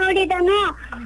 ನೋಡಿದನು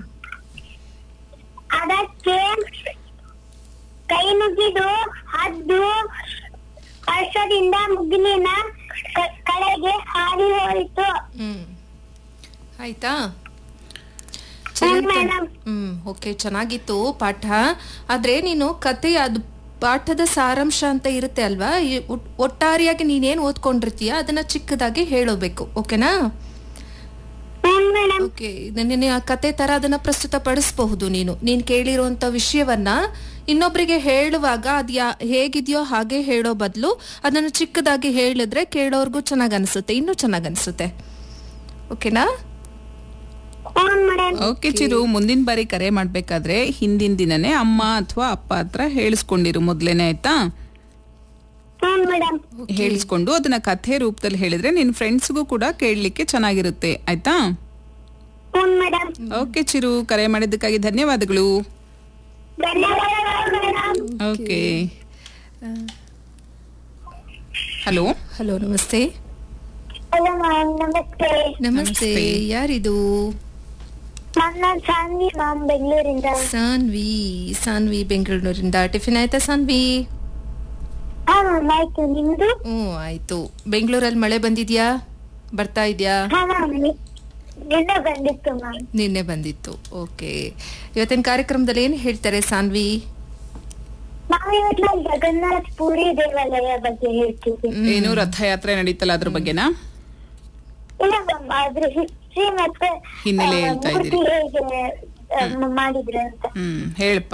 ಅದಕ್ಕೆ ಕೈ ಮುಗಿದು ಹದ್ದು ಹರ್ಷದಿಂದ ಮುಗಿಲಿನ ಕ- ಕಡೆಗೆ ಹಾರಿ ಹೋಯಿತು ಹ್ಮ್ ಆಯ್ತಾ ಹ್ಮ್, ಚೆನ್ನಾಗಿತ್ತು. ಮೇಡಮ್. ಹ್ಮ್ ಓಕೆ ಚೆನ್ನಾಗಿತ್ತು ಪಾಠ ಆದ್ರೆ ನೀನು ಕತೆ ಅದು ಪಾಠದ ಸಾರಾಂಶ ಅಂತ ಇರುತ್ತೆ ಅಲ್ವಾ ಈ ಒಟ್- ಒಟ್ಟಾರೆಯಾಗಿ ನೀನೇನ್ ಓದ್ಕೊಂಡಿರ್ತೀಯ ಅದನ್ನ ಚಿಕ್ಕದಾಗಿ ಹೇಳೋಬೇಕು ಓಕೆನಾ ಹ್ಮ್ ಮೇಡಮ್ ಓಕೆ ನಿನ್ನೆ ಆ ಕತೆ ತರ ಅದನ್ನ ಪ್ರಸ್ತುತ ಪಡಿಸಬಹುದು ನೀನು ನೀನ್ ಕೇಳಿರುವಂತ ವಿಷಯವನ್ನ ಇನ್ನೊಬ್ರಿಗೆ ಹೇಳುವಾಗ ಅದ್ ಯಾ ಹೇಗಿದೆಯೋ ಹಾಗೆ ಹೇಳೋ ಬದಲು ಅದನ್ನ ಚಿಕ್ಕದಾಗಿ ಹೇಳಿದ್ರೆ ಕೇಳೋರ್ಗೂ ಚೆನ್ನಾಗ್ ಅನ್ಸುತ್ತೆ ಇನ್ನೂ ಚೆನ್ನಾಗ್ ಅನ್ಸುತ್ತೆ ಓಕೆನಾ ಹ್ಮ್ ಮೇಡಮ್ ಓಕೆ ಚಿರು ಮುಂದಿನ ಬಾರಿ ಕರೆ ಮಾಡ್ಬೇಕಾದ್ರೆ ಹಿಂದಿನ ದಿನನೇ ಅಮ್ಮ ಅಥವಾ ಅಪ್ಪ ಹತ್ರ ಹೇಳಿಸ್ಕೊಂಡಿರು ಮೊದ್ಲೇನೆ ಆಯ್ತಾ ಹ್ಮ್ ಮೇಡಮ್ ಹೇಳಿಸ್ಕೊಂಡು ಅದನ್ನ ಕಥೆ ರೂಪದಲ್ಲಿ ಹೇಳಿದ್ರೆ ನಿನ್ ಫ್ರೆಂಡ್ಸ್ಗೂ ಕೂಡ ಕೇಳಲಿಕ್ಕೆ ಚೆನ್ನಾಗಿರುತ್ತೆ ಆಯ್ತಾ ಹ್ಮ್ ಮೇಡಮ್ ಓಕೆ ಚಿರು ಕರೆ ಮಾಡಿದ್ದಕ್ಕಾಗಿ ಧನ್ಯವಾದಗಳು ಧನ್ಯವಾದಗಳು ಮೇಡಮ್ ಓಕೆ ಹಲೋ ಹಲೋ ನಮಸ್ತೆ ಹಲೋ ಮ್ಯಾಮ್ ನಮಸ್ತೆ ನಮಸ್ತೆ ಯಾರಿದು ನನ್ನ ಸಾನ್ವಿ ಮ್ಯಾಮ್ ಬೆಂಗಳೂರಿಂದ ಸಾನ್ವಿ ಸಾನ್ವಿ ಬೆಂಗಳೂರಿನಿಂದ ಟಿಫಿನ್ ಆಯ್ತಾ ಸಾನ್ವಿ ಹಾ ಮ್ಯಾಮ್ ಆಯ್ತು ನಿಮ್ದು ಹ್ಞೂ ಆಯ್ತು ಬೆಂಗಳೂರಲ್ಲಿ ಮಳೆ ಬಂದಿದ್ಯಾ ಬರ್ತಾ ಇದ್ಯಾ ಹಾ ಮ್ಯಾಮ್ ನಿನ್ನೆ ಬಂದಿತ್ತು ಮ್ಯಾಮ್ ನಿನ್ನೆ ಬಂದಿತ್ತು ಓಕೆ ಇವತ್ತಿನ ಕಾರ್ಯಕ್ರಮದಲ್ಲಿ ಏನು ಹೇಳ್ತಾರೆ ಸಾನ್ವಿ ನಾವು ಇವತ್ತು ಜಗನ್ನಾಥ್ ಪುರಿ ದೇವಾಲಯ ಬಗ್ಗೆ ಹೇಳ್ತೀವಿ ಏನು ರಥಯಾತ್ರೆ ನಡೀತಲ್ಲ ಅದ್ರ ಬಗ್ಗೆನಾ ಇಲ್ಲ ಮ್ಯಾಮ್ ಅದ್ರ ಹಿಸ್ಟ್ರಿ ಮತ್ತೆ ಹಿನ್ನೆಲೆ ಆ, ಹೇಳ್ತಾ ಮೂರ್ತಿ ಇದ್ದೀರಿ. ಹೇಗೆ ಆ, ಮಾಡಿದ್ರು ಅಂತ ಹ್ಮ್ ಹೇಳಪ್ಪ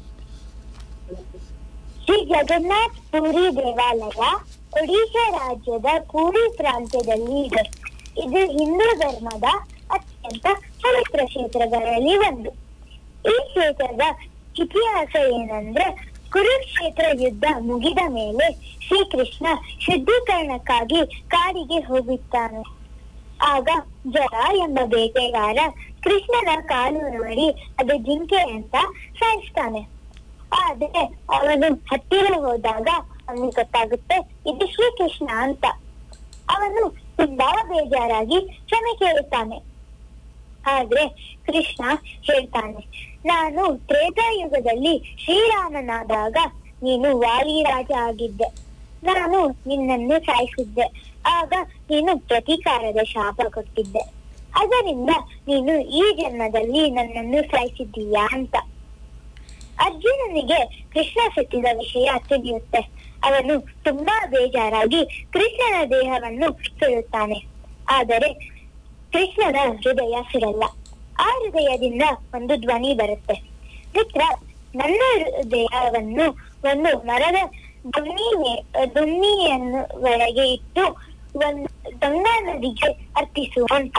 ಶ್ರೀ ಜಗನ್ನಾಥ್ ಪುರಿ ದೇವಾಲಯ ಒಡಿಶಾ ರಾಜ್ಯದ ಪೂರಿ ಪ್ರಾಂತ್ಯದಲ್ಲಿ ಇದೆ ಇದು ಹಿಂದೂ ಧರ್ಮದ ಅತ್ಯಂತ ಪವಿತ್ರ ಕ್ಷೇತ್ರಗಳಲ್ಲಿ ಒಂದು ಈ ಕ್ಷೇತ್ರದ ಇತಿಹಾಸ ಏನಂದ್ರೆ ಕುರುಕ್ಷೇತ್ರ ಯುದ್ಧ ಮುಗಿದ ಮೇಲೆ ಶ್ರೀಕೃಷ್ಣ ಶುದ್ಧೀಕರಣಕ್ಕಾಗಿ ಕಾಡಿಗೆ ಹೋಗುತ್ತಾನೆ ಆಗ ಜರ ಎಂಬ ಬೇಟೆಗಾರ ಕೃಷ್ಣನ ಕಾಲು ನೋಡಿ ಅದು ಜಿಂಕೆ ಅಂತ ಸಾಯಿಸ್ತಾನೆ ಆದ್ರೆ ಅವನು ಹತ್ತಿರ ಹೋದಾಗ ಅವನಿಗೆ ಗೊತ್ತಾಗುತ್ತೆ ಇದು ಶ್ರೀಕೃಷ್ಣ ಅಂತ ಅವನು ತುಂಬಾ ಬೇಜಾರಾಗಿ ಕ್ಷಮೆ ಕೇಳುತ್ತಾನೆ ಆದ್ರೆ ಕೃಷ್ಣ ಹೇಳ್ತಾನೆ ನಾನು ತ್ರೇತಾಯುಗದಲ್ಲಿ ಶ್ರೀರಾಮನಾದಾಗ ನೀನು ವಾಲಿ ರಾಜ ಆಗಿದ್ದೆ ನಾನು ನಿನ್ನನ್ನು ಸಾಯಿಸಿದ್ದೆ ಆಗ ನೀನು ಪ್ರತೀಕಾರದ ಶಾಪ ಕೊಟ್ಟಿದ್ದೆ ಅದರಿಂದ ನೀನು ಈ ಜನ್ಮದಲ್ಲಿ ನನ್ನನ್ನು ಸಾಯಿಸಿದ್ದೀಯಾ ಅಂತ ಅರ್ಜುನನಿಗೆ ಕೃಷ್ಣ ಸತ್ತಿದ ವಿಷಯ ತಿಳಿಯುತ್ತೆ ಅವನು ತುಂಬಾ ಬೇಜಾರಾಗಿ ಕೃಷ್ಣನ ದೇಹವನ್ನು ಸುಡುತ್ತಾನೆ ಆದರೆ ಕೃಷ್ಣನ ಹೃದಯ ಸುಡಲ್ಲ ಆ ಹೃದಯದಿಂದ ಒಂದು ಧ್ವನಿ ಬರುತ್ತೆ ಮಿತ್ರ ನನ್ನ ಹೃದಯವನ್ನು ಒಂದು ಮರದ ದುಮ್ಮಿ ದುಮ್ಮಿಯನ್ನು ಒಳಗೆ ಇಟ್ಟು ಒಂದು ಗಂಗಾ ನದಿಗೆ ಅರ್ಪಿಸು ಅಂತ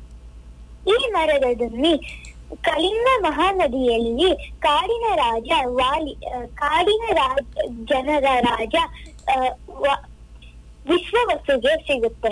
ಈ ಮರದ ದುಮ್ಮಿ ಕಳಿಂಗ ಮಹಾನದಿಯಲ್ಲಿ ಕಾಡಿನ ರಾಜ ವಾಲಿ ಆ, ಕಾಡಿನ ರಾಜ ಜನರ ರಾಜ ಆ, ವ- ವಿಶ್ವವಸುಗೆ ಸಿಗುತ್ತೆ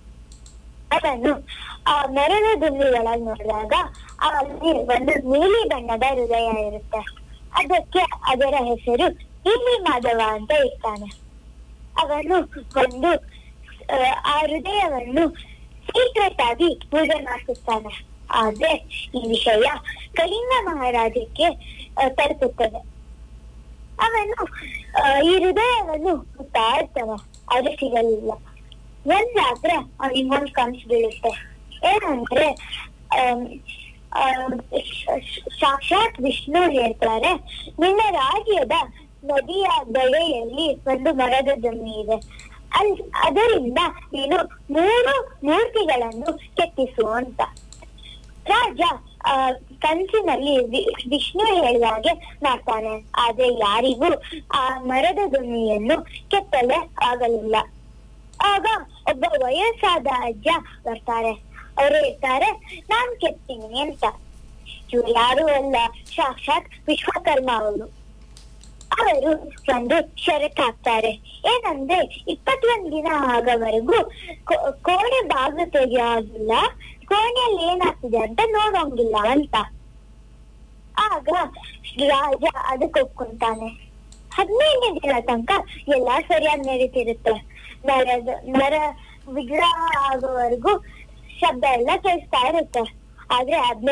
ಅದನ್ನು ಆ ಮರದ ದುಂಬಿ ಒಳಗೆ ನೋಡಿದಾಗ ಅಲ್ಲಿ ಒಂದು ನೀಲಿ ಬಣ್ಣದ ಹೃದಯ ಇರುತ್ತೆ ಅದಕ್ಕೆ ಅದರ ಹೆಸರು ನೀಲಿ ಮಾಧವ ಅಂತ ಇರ್ತಾನೆ ಅವನು ಒಂದು ಆ, ಆ ಹೃದಯವನ್ನು ಸೀಕ್ರೆಟ್ ಆಗಿ ಪೂಜೆ ಮಾಡಿಸುತ್ತಾನೆ ಆದ್ರೆ ಈ ವಿಷಯ ಕಳಿಂಗ ಮಹಾರಾಜಕ್ಕೆ ಆ, ತಲುಪುತ್ತದೆ ಅವನು ಆ, ಈ ಹೃದಯವನ್ನು ಹುಡುಕ್ತಾ ಇರ್ತಾನೆ ಅದು ಸಿಗಲಿಲ್ಲ ಒಂದ್ ರಾತ್ರಿ ಅವನಿಗೊಂದು ಕನ್ಸು ಬೀಳುತ್ತೆ ಏನಂದ್ರೆ ಆಮ್, ಆಮ್, ಶ- ಶ- ಸಾಕ್ಷಾತ್ ವಿಷ್ಣು ಹೇಳ್ತಾರೆ ನಿನ್ನ ರಾಜ್ಯದ ನದಿಯ ಬಳೆಯಲ್ಲಿ ಒಂದು ಮರದ ದೊಣ್ಣೆ ಇದೆ ಅಲ್ ಅದರಿಂದ ನೀನು ಮೂರು ಮೂರ್ತಿಗಳನ್ನು ಕೆತ್ತಿಸು ಅಂತ ರಾಜ ಆ, ಕನಸಿನಲ್ಲಿ ವಿ- ವಿಷ್ಣು ಹೇಳಿದ ಹಾಗೆ ಮಾಡ್ತಾನೆ ಆದ್ರೆ ಯಾರಿಗೂ ಆ ಮರದ ದುನಿಯನ್ನು ಕೆತ್ತಲೆ ಆಗಲಿಲ್ಲ ಆಗ ಒಬ್ಬ ವಯಸ್ಸಾದ ಅಜ್ಜ ಬರ್ತಾರೆ ಅವ್ರು ಹೇಳ್ತಾರೆ ನಾನ್ ಕೆತ್ತೀನಿ ಅಂತ ಇವ್ರು ಯಾರು ಅಲ್ಲ ಸಾಕ್ಷಾತ್ ವಿಶ್ವಕರ್ಮ ಅವರು ಅವರು ಒಂದು ಷರತ್ ಹಾಕ್ತಾರೆ ಏನಂದ್ರೆ ಇಪ್ಪತ್ತೊಂದ್ ದಿನ ಆಗವರೆಗೂ ಕೋ- ಕೋಣೆ ಬಾಗಿಲು ತೆಗೆಯೋದಿಲ್ಲ ಕೋಣೆಯಲ್ಲಿ ಏನಾಗ್ತಿದೆ ಅಂತ ನೋಡೋಂಗಿಲ್ಲ ಅಂತ ಆಗ ರಾಜ ಅದಕ್ಕೆ ಒಪ್ಕೊಂತಾನೆ ಹದಿನೈದನೇ ದಿನ ತನಕ ಎಲ್ಲಾ ಸರಿಯಾಗಿ ನಡೀತಿರುತ್ತೆ ನರದ ನರ ವಿಗ್ರಹ ಆಗೋವರೆಗೂ ಶಬ್ದ ಎಲ್ಲ ಕೇಳಿಸ್ತಾ ಇರುತ್ತೆ ಆದ್ರೆ ಹದಿನೈದು